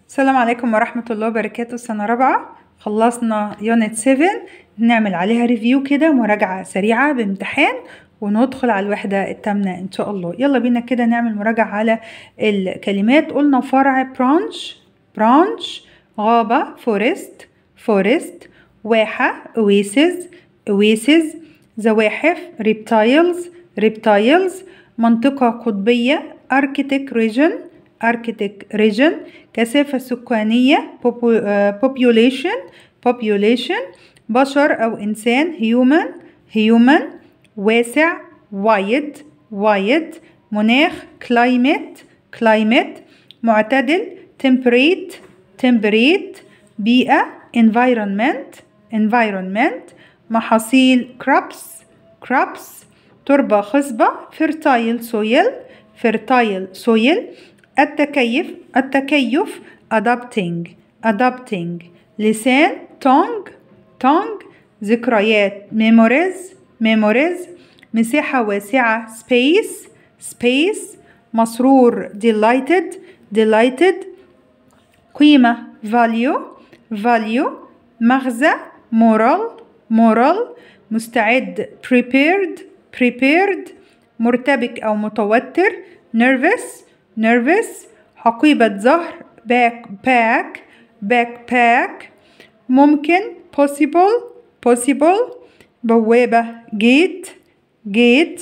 السلام عليكم ورحمة الله وبركاته سنة رابعة خلصنا يونت 7 نعمل عليها ريفيو كده مراجعة سريعة بامتحان وندخل على الوحدة التامنة إن شاء الله يلا بينا كده نعمل مراجعة على الكلمات قلنا فرع برانش برانش غابة فورست فورست واحة oasis oasis زواحف reptiles reptiles منطقة قطبية arctic region arctic region كثافة سكانية population population بشر أو إنسان human human واسع wide wide مناخ climate climate معتدل temperate temperate بيئة environment environment محاصيل crops crops تربة خصبة fertile soil fertile soil التكيف التكيف adapting adapting لسان tongue tongue ذكريات memories memories مساحة واسعة space space مسرور delighted delighted قيمة value value مغزى moral moral مستعد prepared prepared مرتبك أو متوتر nervous nervous حقيبة ظهر backpack backpack ممكن possible possible بوابة gate gate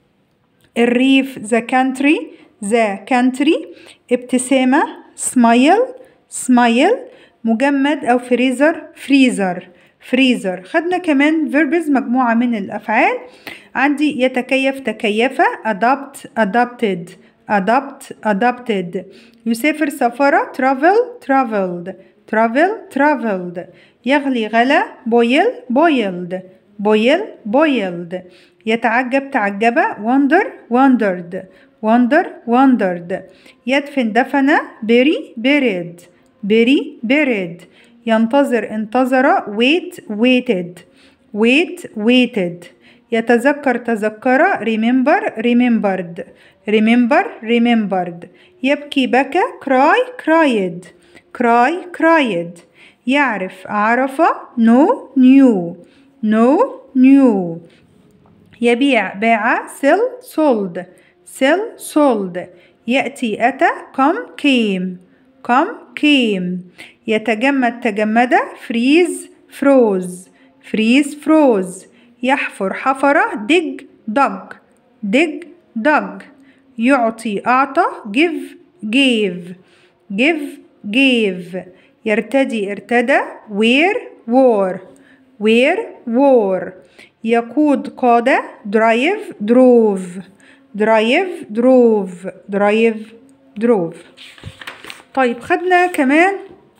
الريف the country the country ابتسامة smile smile مجمد أو فريزر فريزر فريزر خدنا كمان verbs مجموعة من الأفعال عندي يتكيف تكيف adopt adopted adopt adopted يسافر سفرة travel traveled travel traveled يغلي غلا boil boiled boil boiled يتعجب تعجب wonder wondered wonder wondered يدفن دفن bury buried bury buried ينتظر انتظر wait waited wait waited يتذكر تذكر remember remembered remember remembered يبكي بكى cry cried cry cried يعرف عرف know knew know knew يبيع باع sell sold sell sold يأتي أتى come came come came يتجمد تجمد freeze froze freeze froze يحفر حفر dig dug dig dug يعطي أعطى give gave give gave يرتدي ارتدى wear wore wear wore يقود قاد drive drove drive drove drive drove طيب خدنا كمان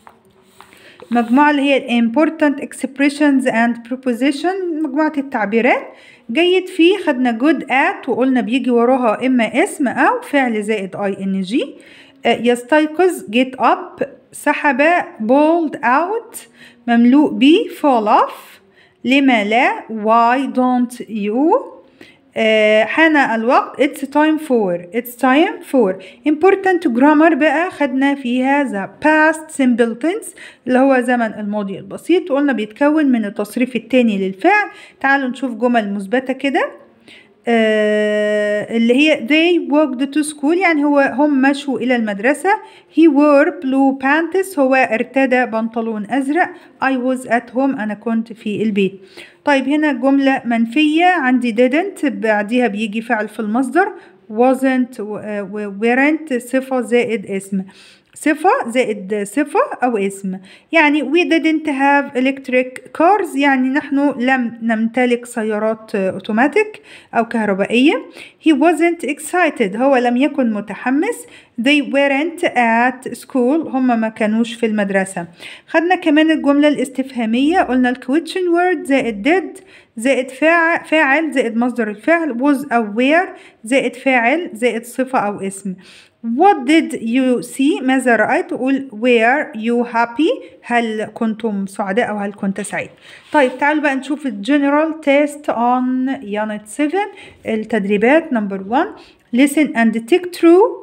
مجموعة اللي هي important expressions and preposition مجموعة التعبيرات جيد فيه خدنا good at وقلنا بيجي وراها إما اسم أو فعل زائد ing يستيقظ get up سحب bold out مملوء بي fall off لما لا why don't you آه حان الوقت it's time for it's time for important grammar بقى خدنا فيها the past simple tense اللي هو زمن الماضي البسيط وقلنا بيتكون من التصريف التاني للفعل تعالوا نشوف جمل مثبتة كده آه اللي هي they walked to school يعني هو هم مشوا إلى المدرسة he wore blue pants هو ارتدى بنطلون أزرق I was at home أنا كنت في البيت طيب هنا جملة منفية عندي didn't بعديها بيجي فعل في المصدر wasn't و weren't صفة زائد اسم صفة زائد صفة أو اسم يعني we didn't have electric cars يعني نحن لم نمتلك سيارات أوتوماتيك أو كهربائية he wasn't excited هو لم يكن متحمس they weren't at school هم ما كانوش في المدرسة خدنا كمان الجملة الاستفهامية قلنا ال question word زائد did زائد فاعل, فاعل زائد مصدر الفعل was أو where زائد فاعل زائد صفة أو اسم What did you see؟ ماذا رأيت؟ تقول were you happy؟ هل كنتم سعداء أو هل كنت سعيد؟ طيب تعالوا بقى نشوف الجنرال تيست on unit 7 التدريبات number 1 listen and tick true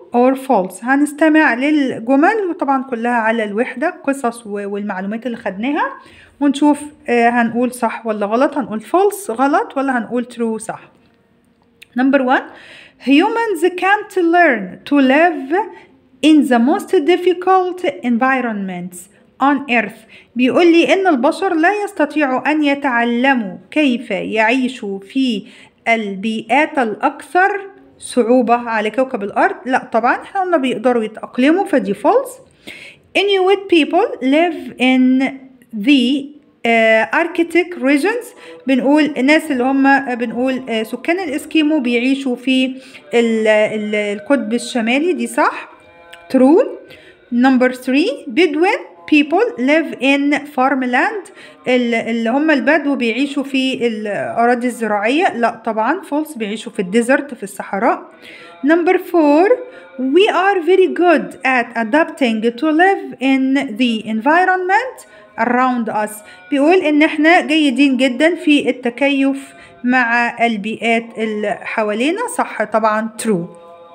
or false هنستمع للجمل وطبعا كلها على الوحدة قصص والمعلومات اللي خدناها ونشوف هنقول صح ولا غلط هنقول false غلط ولا هنقول true صح number one humans can't learn to live in the most difficult environments on earth بيقول لي ان البشر لا يستطيعوا ان يتعلموا كيف يعيشوا في البيئات الاكثر صعوبة على كوكب الارض لا طبعا احنا قلنا بيقدروا يتأقلموا فدي false Inuit people live in the uh, Arctic regions بنقول الناس اللي هم بنقول uh, سكان الاسكيمو بيعيشوا في ال ال القطب الشمالي دي صح true number 3 Bedouin people live in farmland اللي هم البدو بيعيشوا في الأراضي الزراعية لا طبعا false بيعيشوا في الديزرت في الصحراء number 4 we are very good at adapting to live in the environment around us بيقول ان احنا جيدين جدا في التكيف مع البيئات اللي حوالينا صح طبعا true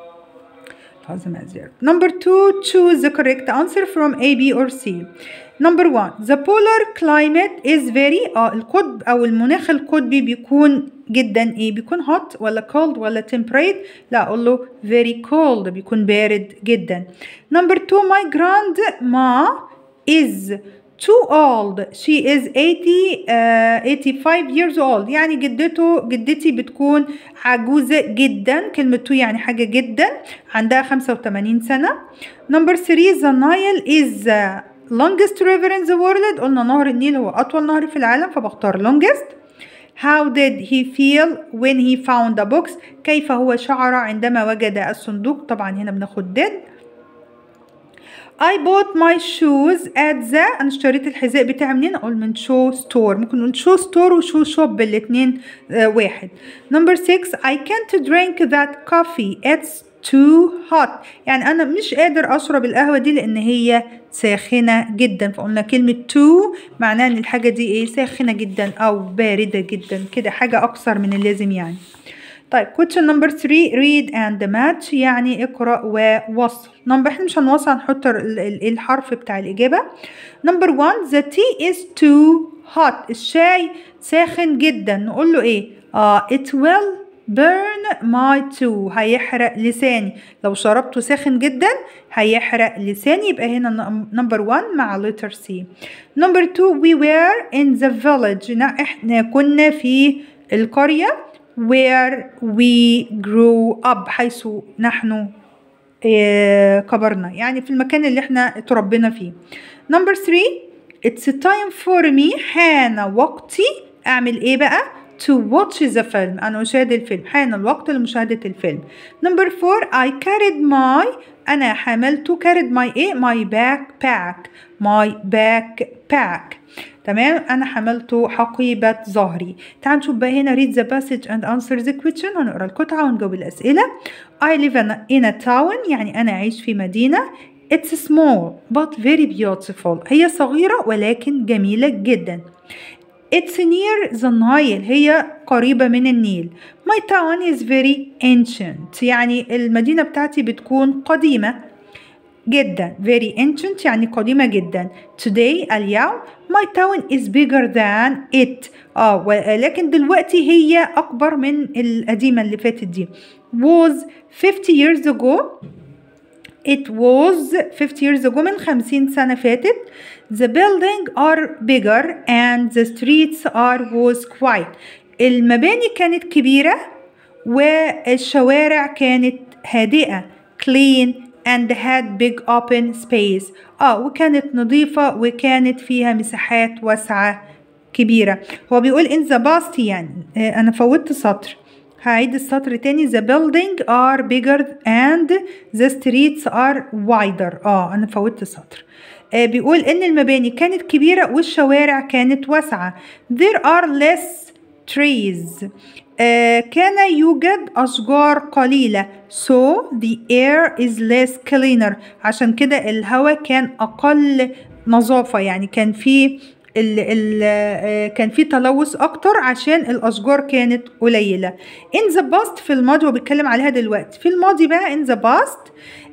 لازم أزير number two choose the correct answer from A B or C number one the polar climate is very اه القطب أو المناخ القطبي بيكون جدا ايه بيكون hot ولا cold ولا temperate لا أقول له very cold بيكون بارد جدا number two my grandma is too old she is 80 uh, 85 years old يعني جدته جدتي بتكون عجوزة جدا كلمة تو يعني حاجة جدا عندها 85 سنة number 3 the Nile is the longest river in the world قلنا نهر النيل هو أطول نهر في العالم فبختار longest How did he feel when he found the box كيف هو شعر عندما وجد الصندوق طبعا هنا بناخد did I bought my shoes at the أنا اشتريت الحذاء بتاعي منين؟ أقول من شو ستور ممكن نقول شو ستور وشو شوب الاتنين آه واحد. Number six I can't drink that coffee it's too hot يعني أنا مش قادر أشرب القهوة دي لأن هي ساخنة جدا فقلنا كلمة too معناها إن الحاجة دي إيه ساخنة جدا أو باردة جدا كده حاجة أكثر من اللازم يعني. طيب question number 3 read and match يعني اقرأ ووصل نمبر احنا مش هنوصل هنحط الحرف بتاع الإجابة number 1 the tea is too hot الشاي ساخن جدا نقول له ايه اه it will burn my tooth هيحرق لساني لو شربته ساخن جدا هيحرق لساني يبقى هنا نمبر 1 مع letter C نمبر 2 we were in the village احنا كنا في القرية where we grew up حيث نحن كبرنا يعني في المكان اللي احنا تربينا فيه number 3 it's time for me حان وقتي اعمل ايه بقى to watch the film انا اشاهد الفيلم حان الوقت لمشاهدة الفيلم number 4 I carried my انا حملت carried my ايه my backpack my backpack تمام انا حملت حقيبة ظهري تعال نشوف بقى هنا read the passage and answer the question هنقرا القطعة ونجاوب الأسئلة I live in a town يعني أنا أعيش في مدينة It's small but very beautiful هي صغيرة ولكن جميلة جدا It's near the Nile هي قريبة من النيل My town is very ancient يعني المدينة بتاعتي بتكون قديمة جدا very ancient يعني قديمة جدا today اليوم my town is bigger than it اه ولكن دلوقتي هي أكبر من القديمة اللي فاتت دي was 50 years ago it was 50 years ago من 50 سنة فاتت the building are bigger and the streets are was quiet المباني كانت كبيرة والشوارع كانت هادئة clean and had big open space اه وكانت نظيفة وكانت فيها مساحات واسعة كبيرة هو بيقول in the past يعني آه أنا فوتت سطر هعيد السطر تاني the building are bigger and the streets are wider اه أنا فوتت سطر آه بيقول إن المباني كانت كبيرة والشوارع كانت واسعة there are less trees آه كان يوجد أشجار قليلة so the air is less cleaner عشان كده الهواء كان أقل نظافة يعني كان في ال ال آه كان في تلوث أكتر عشان الأشجار كانت قليلة in the past في الماضي هو بيتكلم عليها دلوقتي في الماضي بقى in the past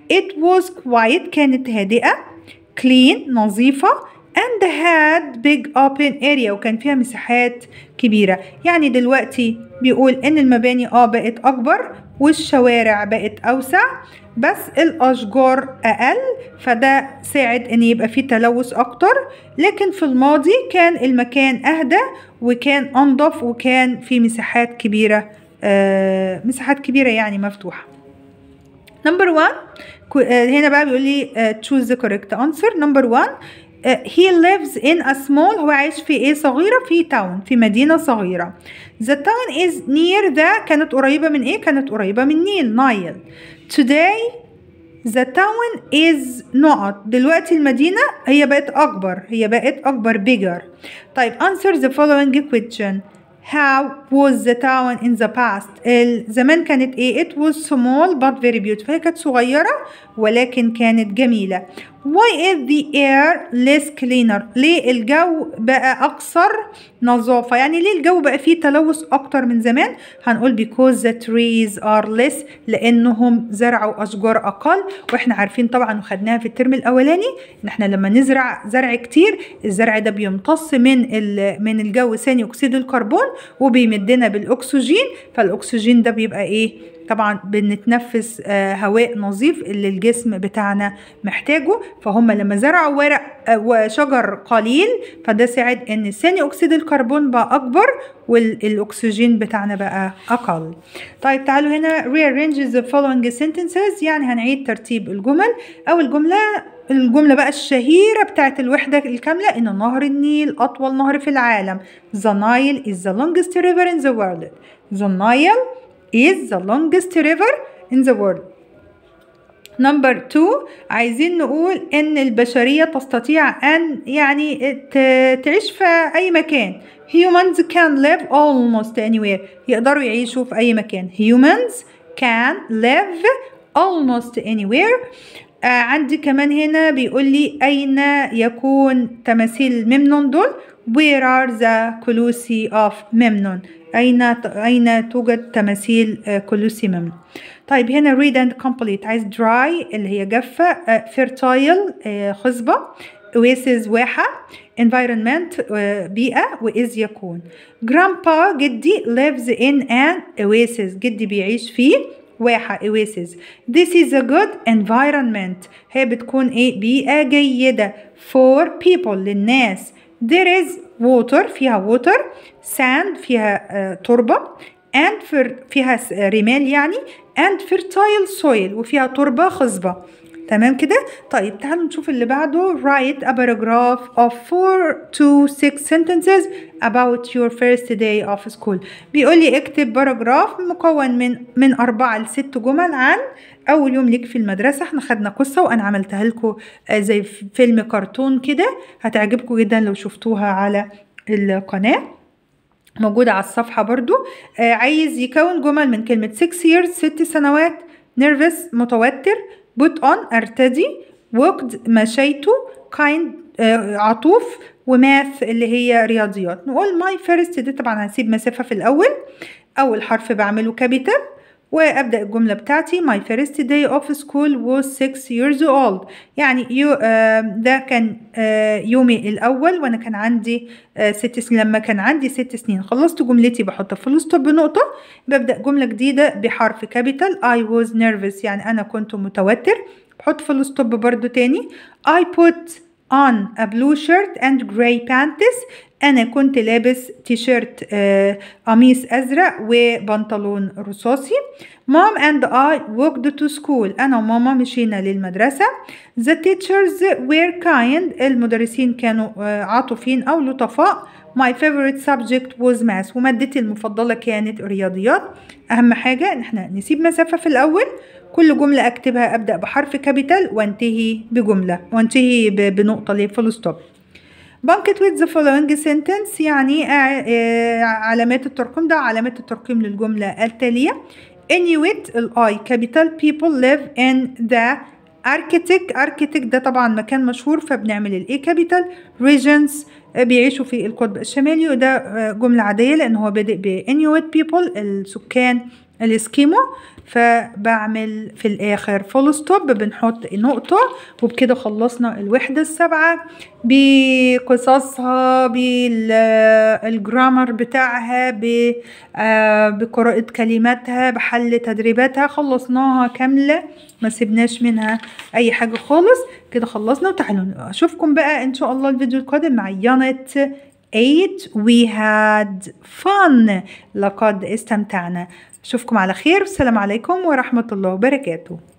it was quiet كانت هادئة clean نظيفة and had big open area وكان فيها مساحات كبيرة يعني دلوقتي بيقول ان المباني اه بقت اكبر والشوارع بقت اوسع بس الاشجار اقل فده ساعد ان يبقى فيه تلوث اكتر لكن في الماضي كان المكان اهدى وكان انضف وكان في مساحات كبيرة آه مساحات كبيرة يعني مفتوحة نمبر 1 هنا بقى بيقول لي uh, choose the correct answer نمبر 1 Uh, he lives in a small هو عايش في ايه صغيرة في town في مدينة صغيرة the town is near the كانت قريبة من ايه كانت قريبة من نيل نايل today the town is نقط دلوقتي المدينة هي بقت أكبر هي بقت أكبر bigger طيب answer the following question How was the town in the past? زمان كانت ايه؟ It was small but very beautiful. هي كانت صغيرة ولكن كانت جميلة. Why is the air less cleaner? ليه الجو بقى أكثر نظافة؟ يعني ليه الجو بقى فيه تلوث أكتر من زمان؟ هنقول because the trees are less لأنهم زرعوا أشجار أقل وإحنا عارفين طبعا وخدناها في الترم الأولاني إن إحنا لما نزرع زرع كتير الزرع ده بيمتص من من الجو ثاني أكسيد الكربون وبيمدنا بالأكسجين فالأكسجين ده بيبقى إيه؟ طبعا بنتنفس هواء نظيف اللي الجسم بتاعنا محتاجه فهم لما زرعوا ورق وشجر قليل فده ساعد ان ثاني اكسيد الكربون بقى اكبر والاكسجين بتاعنا بقى اقل طيب تعالوا هنا rearrange the following sentences يعني هنعيد ترتيب الجمل اول جمله الجملة بقى الشهيرة بتاعت الوحدة الكاملة إن نهر النيل أطول نهر في العالم The Nile is the longest river in the world The Nile is the longest river in the world نمبر 2 عايزين نقول ان البشرية تستطيع ان يعني تعيش في اي مكان humans can live almost anywhere يقدروا يعيشوا في اي مكان humans can live almost anywhere آه عندي كمان هنا بيقول لي أين يكون تماثيل ممنون دول Where are the colossi of ممنون أين أين توجد تماثيل آه كولوسي ممنون طيب هنا read and complete عايز dry اللي هي جافة آه fertile آه خصبة oasis واحة environment آه بيئة وإذ يكون grandpa جدي lives in an oasis جدي بيعيش فيه واحة oasis this is a good environment هي بتكون ايه بيئة جيدة for people للناس there is water فيها water sand فيها uh, تربة and for فيها رمال يعني and fertile soil وفيها تربة خصبة تمام كده طيب تعالوا نشوف اللي بعده write a paragraph of 4 to 6 sentences about your first day of school بيقول لي اكتب باراجراف مكون من من أربعة لست جمل عن أول يوم ليك في المدرسة احنا خدنا قصة وأنا عملتها لكم زي فيلم كرتون كده هتعجبكم جدا لو شفتوها على القناة موجودة على الصفحة برضو آه عايز يكون جمل من كلمة 6 years ست سنوات nervous متوتر put on ارتدي walked مشيت kind آه عطوف وماث اللي هي رياضيات نقول my first دي طبعا هسيب مسافة في الأول أول حرف بعمله كابيتال وأبدأ الجملة بتاعتي my first day of school was six years old يعني يو آه ده كان آه يومي الأول وأنا كان عندي آه ست سنين لما كان عندي ست سنين خلصت جملتي بحط فول ستوب بنقطة ببدأ جملة جديدة بحرف كابيتال I was nervous يعني أنا كنت متوتر بحط فول ستوب برضو تاني I put on a blue shirt and gray pants أنا كنت لابس تيشيرت آه قميص أزرق وبنطلون رصاصي Mom and I walked to school أنا وماما مشينا للمدرسة The teachers were kind المدرسين كانوا آه عاطفين أو لطفاء My favorite subject was math ومادتي المفضلة كانت الرياضيات أهم حاجة إن احنا نسيب مسافة في الأول كل جملة أكتبها أبدأ بحرف كابيتال وانتهي بجملة وانتهي بنقطة اللي فول ستوب بانكت with the following sentence يعني علامات الترقيم ده علامات الترقيم للجملة التالية Inuit الاي capital people live in the Arctic Arctic ده طبعا مكان مشهور فبنعمل الاي كابيتال regions بيعيشوا في القطب الشمالي وده جملة عادية لأن هو بادئ بإنيويت people السكان الاسكيمو فبعمل في الاخر فول ستوب بنحط نقطة وبكده خلصنا الوحدة السابعة بقصصها بالجرامر بتاعها بقراءة كلماتها بحل تدريباتها خلصناها كاملة ما سيبناش منها اي حاجة خالص كده خلصنا وتعالوا اشوفكم بقى ان شاء الله الفيديو القادم مع يونت 8 we had fun لقد استمتعنا اشوفكم على خير والسلام عليكم ورحمة الله وبركاته